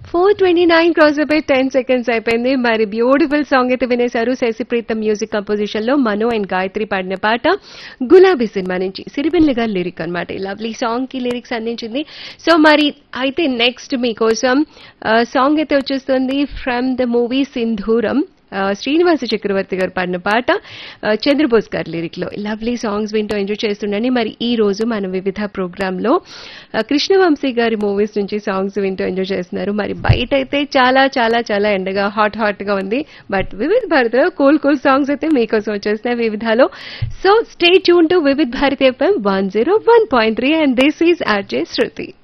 four twenty nine cross అయిపోయి ten seconds అయిపోయింది మరి బ్యూటిఫుల్ సాంగ్ అయితే వినేశారు శశిప్రీతం మ్యూజిక్ కంపోజిషన్ లో మనో అండ్ గాయత్రి పాడిన పాట గులాబీ సినిమా నుంచి సిరిబెల్లి గారి లిరిక్ అనమాట ఈ లవ్లీ సాంగ్ కి లిరిక్స్ అందించింది సో మరి అయితే నెక్స్ట్ మీకోసం సాంగ్ అయితే వచ్చేస్తుంది ఫ్రమ్ ద మూవీ సింధూరం ఆ, శ్రీనివాస చక్రవర్తి గారు పాడిన పాట ఆ, చంద్రబోస్ గారి లిరిక్ లో లవ్లీ సాంగ్స్ వింటూ ఎంజాయ్ చేస్తుండని మరి ఈ రోజు మన వివిధ ప్రోగ్రామ్ లో ఆ, కృష్ణవంశీ గారి మూవీస్ నుంచి సాంగ్స్ వింటూ ఎంజాయ్ చేస్తున్నారు మరి బయట అయితే చాలా చాలా చాలా ఎండగా హాట్ హాట్ గా ఉంది బట్ వివిధ భారతిలో కూల్ కూల్ సాంగ్స్ అయితే మీకోసం వచ్చేస్తున్నాయి వివిధాలో so stay tune to Vividh Bharati FM one zero one point three and this is RJ Shruti